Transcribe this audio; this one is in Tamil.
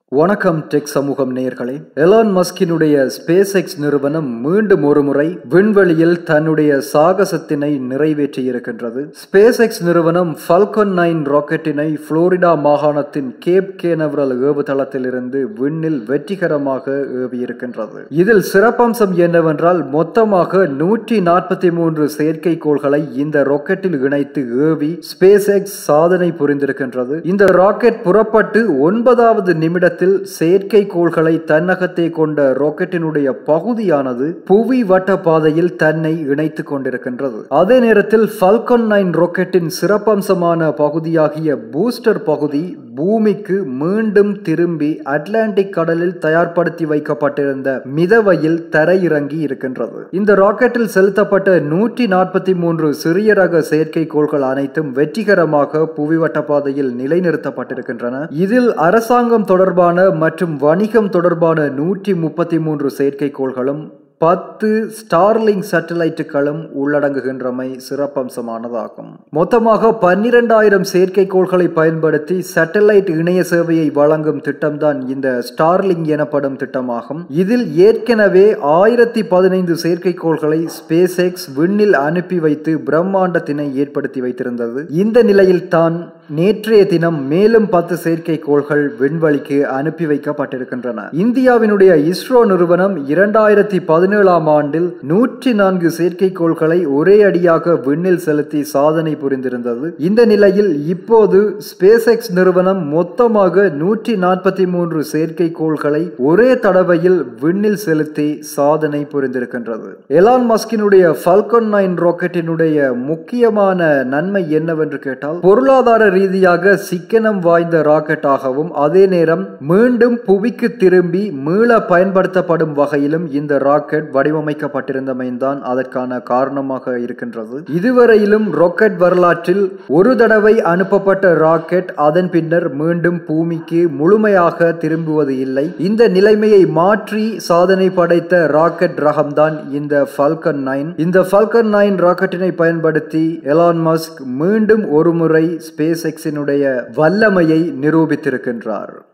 வணக்கம் டெக் சமூகம் நேயர்களே எலான் மஸ்கினுடைய ஸ்பேஸ் எக்ஸ் நிறுவனம் மீண்டும் ஒருமுறை விண்வெளியில் தன்னுடைய சாகசத்தினை நிறைவேற்றியிருக்கின்றது ஸ்பேஸ் எக்ஸ் நிறுவனம் ஃபால்கன் நைன் ராக்கெட்டினை புளோரிடா மாகாணத்தின் கேப் கேனவரல் ஏவுதளத்திலிருந்து விண்ணில் வெற்றிகரமாக ஏவியிருக்கின்றது இதில் சிறப்பம்சம் என்னவென்றால் மொத்தமாக நூற்றி நாற்பத்தி மூன்று செயற்கைக்கோள்களை இந்த ராக்கெட்டில் இணைத்து ஏவி ஸ்பேஸ் எக்ஸ் சாதனை புரிந்திருக்கின்றது இந்த ராக்கெட் புறப்பட்டு ஒன்பதாவது நிமிடத்தில் நேரத்தில் செயற்கைக்கோள்களை தன்னகத்தே கொண்ட ராக்கெட்டினுடைய பகுதியானது புவி வட்ட பாதையில் தன்னை இணைத்துக் கொண்டிருக்கின்றது அதே நேரத்தில் ஃபால்கன் நைன் ராக்கெட்டின் சிறப்பம்சமான பகுதியாகிய பூஸ்டர் பகுதி பூமிக்கு மீண்டும் திரும்பி அட்லாண்டிக் கடலில் தயார்படுத்தி வைக்கப்பட்டிருந்த மிதவையில் தரையிறங்கி இருக்கின்றது இந்த ராக்கெட்டில் செலுத்தப்பட்ட நூற்றி நாற்பத்தி மூன்று சிறிய ரக செயற்கைக்கோள்கள் அனைத்தும் வெற்றிகரமாக புவிவட்ட பாதையில் நிலைநிறுத்தப்பட்டிருக்கின்றன இதில் அரசாங்கம் தொடர்பான மற்றும் வணிகம் தொடர்பான நூற்றி முப்பத்தி மூன்று செயற்கைக்கோள்களும் பத்து ஸ்டார்லிங் சேட்டலைட்டுகளும் உள்ளடங்குகின்றமை சிறப்பம்சமானதாகும் மொத்தமாக பன்னிரெண்டாயிரம் செயற்கைக்கோள்களை பயன்படுத்தி சேட்டலைட் இணைய சேவையை வழங்கும் திட்டம்தான் இந்த ஸ்டார்லிங் எனப்படும் திட்டமாகும் இதில் ஏற்கனவே ஆயிரத்தி பதினைந்து செயற்கைக்கோள்களை ஸ்பேஸ் எக்ஸ் விண்ணில் அனுப்பி வைத்து பிரம்மாண்டத்தினை ஏற்படுத்தி வைத்திருந்தது இந்த நிலையில் தான் நேற்றைய தினம் மேலும் பத்து செயற்கைக்கோள்கள் விண்வெளிக்கு அனுப்பி வைக்கப்பட்டிருக்கின்றன இந்தியாவினுடைய இஸ்ரோ நிறுவனம் இரண்டாயிரத்தி பதினேழாம் ஆண்டில் நூற்றி நான்கு செயற்கைக்கோள்களை ஒரே அடியாக விண்ணில் செலுத்தி சாதனை புரிந்திருந்தது இந்த நிலையில் இப்போது ஸ்பேஸ் எக்ஸ் நிறுவனம் மொத்தமாக நூற்றி நாற்பத்தி மூன்று செயற்கைக்கோள்களை ஒரே தடவையில் விண்ணில் செலுத்தி சாதனை புரிந்திருக்கின்றது எலான் மஸ்கினுடைய ஃபால்கன் நைன் ராக்கெட்டினுடைய முக்கியமான நன்மை என்னவென்று கேட்டால் பொருளாதார ரீதியாக சிக்கனம் வாய்ந்த ராக்கெட்டாகவும் அதே நேரம் மீண்டும் புவிக்கு திரும்பி மீள பயன்படுத்தப்படும் வகையிலும் இந்த ராக்கெட் வடிவமைக்கப்பட்டிருந்தமைதான் அதற்கான காரணமாக இருக்கின்றது இதுவரையிலும் ராக்கெட் வரலாற்றில் ஒரு தடவை அனுப்பப்பட்ட ராக்கெட் அதன் பின்னர் மீண்டும் பூமிக்கு முழுமையாக திரும்புவது இல்லை இந்த நிலைமையை மாற்றி சாதனை படைத்த ராக்கெட் ரகம்தான் இந்த ஃபால்கன் நைன் இந்த ஃபால்கன் நைன் ராக்கெட்டினை பயன்படுத்தி எலான் மஸ்க் மீண்டும் ஒருமுறை ஸ்பேஸ் எக்ஸினுடைய வல்லமையை நிரூபித்திருக்கின்றார்